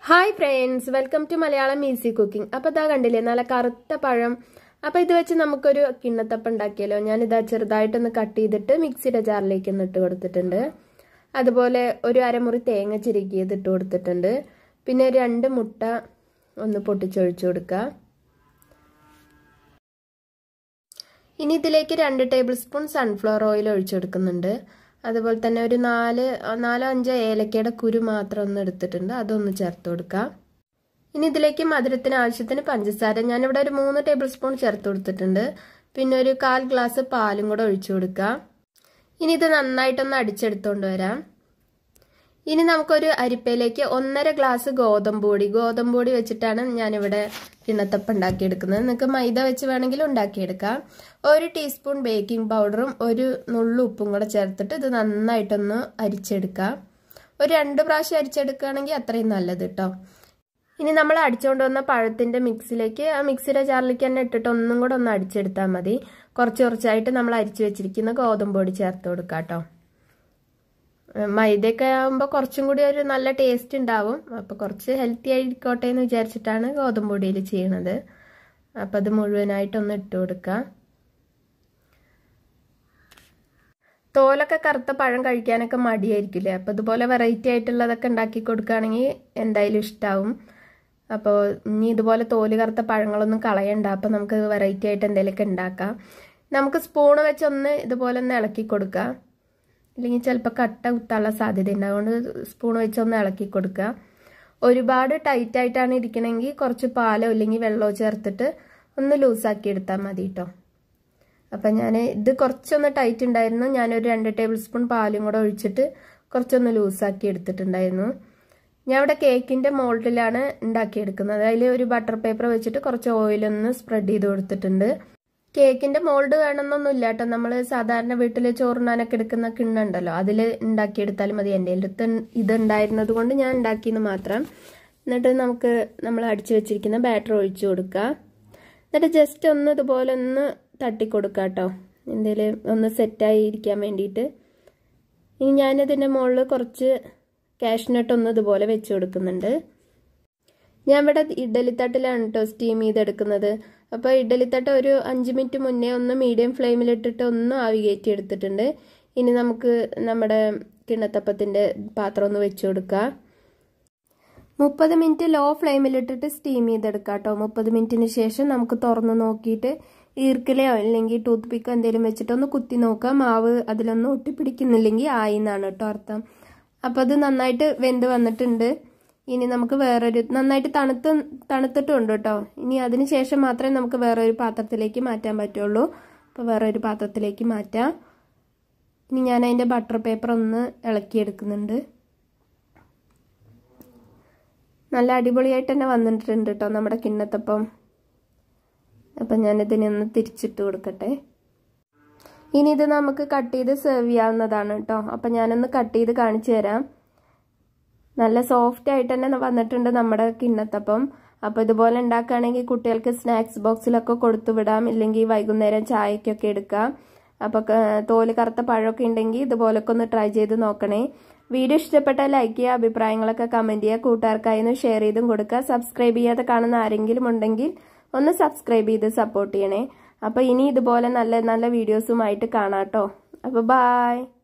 hi friends welcome to Malayalam easy cooking അപ്പോൾ ഇതാ കണ്ടില്ലേ നല്ല കറുത്ത പഴം അപ്പോൾ ഇത് വെച്ച് നമുക്കൊരു കിണ്ണത്തപ്പം ഉണ്ടാക്കിയല്ലോ ഞാനിതാ ചെറുതായിട്ടൊന്ന് കട്ട് ചെയ്തിട്ട് മിക്സിയുടെ ജാറിലേക്ക് ഒന്ന് ഇട്ട് കൊടുത്തിട്ടുണ്ട് അതുപോലെ ഒരു അരമുറി തേങ്ങ ചിരുക്കിയത് ഇട്ട് കൊടുത്തിട്ടുണ്ട് പിന്നെ രണ്ട് മുട്ട ഒന്ന് പൊട്ടിച്ചൊഴിച്ചു കൊടുക്കുക ഇനി ഇതിലേക്ക് രണ്ട് ടേബിൾ സ്പൂൺ സൺഫ്ലവർ ഓയിൽ ഒഴിച്ചു കൊടുക്കുന്നുണ്ട് അതുപോലെ തന്നെ ഒരു നാല് നാലോ അഞ്ചോ ഏലക്കയുടെ കുരു മാത്രം ഒന്ന് എടുത്തിട്ടുണ്ട് അതൊന്ന് ചേർത്ത് കൊടുക്കാം ഇനി ഇതിലേക്ക് മധുരത്തിന് ആവശ്യത്തിന് പഞ്ചസാര ഞാനിവിടെ ഒരു മൂന്ന് ടേബിൾ സ്പൂൺ ചേർത്ത് കൊടുത്തിട്ടുണ്ട് പിന്നെ ഒരു കാൽ ഗ്ലാസ് പാലും കൂടെ ഒഴിച്ചു കൊടുക്കാം ഇനി ഇത് നന്നായിട്ടൊന്ന് അടിച്ചെടുത്തോണ്ട് വരാം ഇനി നമുക്കൊരു അരിപ്പയിലേക്ക് ഒന്നര ഗ്ലാസ് ഗോതമ്പ് പൊടി ഗോതമ്പ് പൊടി വെച്ചിട്ടാണ് ഞാനിവിടെ കിണ്ണത്തപ്പം ഉണ്ടാക്കിയെടുക്കുന്നത് നിങ്ങൾക്ക് മൈദ വെച്ച് വേണമെങ്കിൽ ഉണ്ടാക്കിയെടുക്കാം ഒരു ടീസ്പൂൺ ബേക്കിംഗ് പൗഡറും ഒരു നുള്ളു ഉപ്പും കൂടെ ചേർത്തിട്ട് ഇത് നന്നായിട്ടൊന്ന് അരിച്ചെടുക്കാം ഒരു രണ്ട് പ്രാവശ്യം അരിച്ചെടുക്കുകയാണെങ്കിൽ അത്രയും നല്ലത് കേട്ടോ ഇനി നമ്മൾ അടിച്ചുകൊണ്ട് വന്ന പഴത്തിൻ്റെ മിക്സിലേക്ക് ആ മിക്സിയുടെ ജാറിലേക്ക് തന്നെ ഇട്ടിട്ട് ഒന്നും കൂടെ ഒന്ന് അടിച്ചെടുത്താൽ മതി കുറച്ച് കുറച്ചായിട്ട് നമ്മൾ അരിച്ചു വെച്ചിരിക്കുന്ന ഗോതമ്പ് പൊടി ചേർത്ത് കൊടുക്കാം കേട്ടോ മൈദയൊക്കെ ആകുമ്പോൾ കുറച്ചും കൂടി ഒരു നല്ല ടേസ്റ്റ് ഉണ്ടാവും അപ്പോൾ കുറച്ച് ഹെൽത്തി ആയിക്കോട്ടെ എന്ന് വിചാരിച്ചിട്ടാണ് ഗോതമ്പ് പൊടിയിൽ ചെയ്യണത് അപ്പോൾ അത് മുഴുവനായിട്ടൊന്ന് ഇട്ട് കൊടുക്കുക തോലൊക്കെ കറുത്ത പഴം കഴിക്കാനൊക്കെ മടിയായിരിക്കില്ലേ അപ്പോൾ ഇതുപോലെ വെറൈറ്റി ആയിട്ടുള്ളതൊക്കെ ഉണ്ടാക്കി കൊടുക്കുകയാണെങ്കിൽ എന്തായാലും ഇഷ്ടാവും അപ്പോൾ ഇനി ഇതുപോലെ തോല് കറുത്ത പഴങ്ങളൊന്നും കളയണ്ട അപ്പോൾ നമുക്ക് വെറൈറ്റി ആയിട്ട് എന്തെങ്കിലുമൊക്കെ ഉണ്ടാക്കാം നമുക്ക് സ്പൂണ് വെച്ചൊന്ന് ഇതുപോലെ ഒന്ന് ഇളക്കി കൊടുക്കാം ഇല്ലെങ്കിൽ ചിലപ്പോൾ കട്ട കുത്താനുള്ള സാധ്യതയുണ്ട് അതുകൊണ്ട് സ്പൂൺ വെച്ച് ഒന്ന് ഇളക്കി കൊടുക്കുക ഒരുപാട് ടൈറ്റ് ആയിട്ടാണ് ഇരിക്കണമെങ്കിൽ കുറച്ച് പാലോ ഇല്ലെങ്കിൽ വെള്ളമോ ചേർത്തിട്ട് ഒന്ന് ലൂസാക്കി എടുത്താൽ മതി കേട്ടോ അപ്പം ഞാൻ ഇത് കുറച്ചൊന്ന് ടൈറ്റ് ഉണ്ടായിരുന്നു ഞാനൊരു രണ്ട് ടേബിൾ സ്പൂൺ പാലും കൂടെ ഒഴിച്ചിട്ട് കുറച്ചൊന്ന് ലൂസാക്കി എടുത്തിട്ടുണ്ടായിരുന്നു ഞാൻ ഇവിടെ കേക്കിൻ്റെ മോൾഡിലാണ് ഉണ്ടാക്കിയെടുക്കുന്നത് അതിൽ ഒരു ബട്ടർ പേപ്പർ വെച്ചിട്ട് കുറച്ച് ഓയിലൊന്ന് സ്പ്രെഡ് ചെയ്ത് കൊടുത്തിട്ടുണ്ട് കേക്കിന്റെ മോൾഡ് വേണമെന്നൊന്നുമില്ല കേട്ടോ നമ്മൾ സാധാരണ വീട്ടിൽ ചോറുണ്ണാനൊക്കെ എടുക്കുന്ന കിണ്ണുണ്ടല്ലോ അതിൽ ഉണ്ടാക്കിയെടുത്താലും മതി എൻ്റെ അടുത്ത് ഇത് ഉണ്ടായിരുന്നത് കൊണ്ട് ഞാൻ ഉണ്ടാക്കിയെന്ന് മാത്രം എന്നിട്ട് നമുക്ക് നമ്മൾ അടിച്ചു വെച്ചിരിക്കുന്ന ബാറ്റർ ഒഴിച്ചു കൊടുക്കുക എന്നിട്ട് ജസ്റ്റ് ഒന്ന് ഇതുപോലെ ഒന്ന് തട്ടിക്കൊടുക്കുക കേട്ടോ എന്തെങ്കിലും ഒന്ന് സെറ്റായി ഇരിക്കാൻ വേണ്ടിയിട്ട് ഇനി ഞാനിതിൻ്റെ മുകളിൽ കുറച്ച് കാഷ്നട്ട് ഒന്ന് ഇതുപോലെ വെച്ച് കൊടുക്കുന്നുണ്ട് ഞാൻ ഇവിടെ ഇഡലിത്തട്ടിലാണ് കേട്ടോ സ്റ്റീം ചെയ്തെടുക്കുന്നത് അപ്പോൾ ഇഡലിത്തട്ട് ഒരു അഞ്ച് മിനിറ്റ് മുന്നേ ഒന്ന് മീഡിയം ഫ്ലെയിമിലിട്ടിട്ട് ഒന്ന് ആവി കയറ്റി എടുത്തിട്ടുണ്ട് ഇനി നമുക്ക് നമ്മുടെ കിണ്ണത്തപ്പത്തിൻ്റെ പാത്രം ഒന്ന് വെച്ച് കൊടുക്കുക മുപ്പത് മിനിറ്റ് ലോ ഫ്ലെയിമിലിട്ടിട്ട് സ്റ്റീം ചെയ്തെടുക്കാം കേട്ടോ മുപ്പത് മിനിറ്റിന് ശേഷം നമുക്ക് തുറന്ന് നോക്കിയിട്ട് ഈർക്കിലയോ അല്ലെങ്കിൽ ടൂത്ത് പിക്കോ എന്തെങ്കിലും വെച്ചിട്ട് ഒന്ന് കുത്തി നോക്കാം മാവ് അതിലൊന്നും ഒട്ടിപ്പിടിക്കുന്നില്ലെങ്കിൽ ആയി എന്നാണ് കേട്ടോ അർത്ഥം അപ്പോൾ അത് നന്നായിട്ട് വെന്ത് വന്നിട്ടുണ്ട് ഇനി നമുക്ക് വേറൊരു നന്നായിട്ട് തണുത്ത് തണുത്തിട്ടുണ്ട് കേട്ടോ ഇനി അതിന് ശേഷം മാത്രമേ നമുക്ക് വേറൊരു പാത്രത്തിലേക്ക് മാറ്റാൻ പറ്റുള്ളൂ അപ്പോൾ വേറൊരു പാത്രത്തിലേക്ക് മാറ്റാം ഇനി ഞാൻ അതിൻ്റെ ബട്ടർ പേപ്പർ ഒന്ന് ഇളക്കിയെടുക്കുന്നുണ്ട് നല്ല അടിപൊളിയായിട്ട് തന്നെ വന്നിട്ടുണ്ട് കേട്ടോ നമ്മുടെ കിണ്ണത്തപ്പം അപ്പം ഞാനിതിനെ ഒന്ന് തിരിച്ചിട്ട് കൊടുക്കട്ടെ ഇനി ഇത് നമുക്ക് കട്ട് ചെയ്ത് സെർവ് ചെയ്യാവുന്നതാണ് കേട്ടോ അപ്പം ഞാനൊന്ന് കട്ട് ചെയ്ത് കാണിച്ചു തരാം നല്ല സോഫ്റ്റ് ആയിട്ട് തന്നെ വന്നിട്ടുണ്ട് നമ്മുടെ കിണ്ണത്തപ്പം അപ്പോൾ ഇതുപോലെ ഉണ്ടാക്കുകയാണെങ്കിൽ കുട്ടികൾക്ക് സ്നാക്സ് ബോക്സിലൊക്കെ കൊടുത്തു വിടാം ഇല്ലെങ്കിൽ വൈകുന്നേരം ചായക്കൊക്കെ എടുക്കാം അപ്പോൾ തോല് കറുത്ത പഴമൊക്കെ ഉണ്ടെങ്കിൽ ഇതുപോലൊക്കെ ഒന്ന് ട്രൈ ചെയ്ത് നോക്കണേ വീഡിയോ ഇഷ്ടപ്പെട്ടാൽ ലൈക്ക് ചെയ്യുക അഭിപ്രായങ്ങളൊക്കെ കമൻറ്റ് ചെയ്യുക കൂട്ടുകാർക്കായി ഒന്ന് ഷെയർ ചെയ്തും കൊടുക്കുക സബ്സ്ക്രൈബ് ചെയ്യാതെ കാണുന്ന ആരെങ്കിലും ഉണ്ടെങ്കിൽ ഒന്ന് സബ്സ്ക്രൈബ് ചെയ്ത് സപ്പോർട്ട് ചെയ്യണേ അപ്പോൾ ഇനി ഇതുപോലെ നല്ല നല്ല വീഡിയോസുമായിട്ട് കാണാം കേട്ടോ അപ്പോൾ ബായ്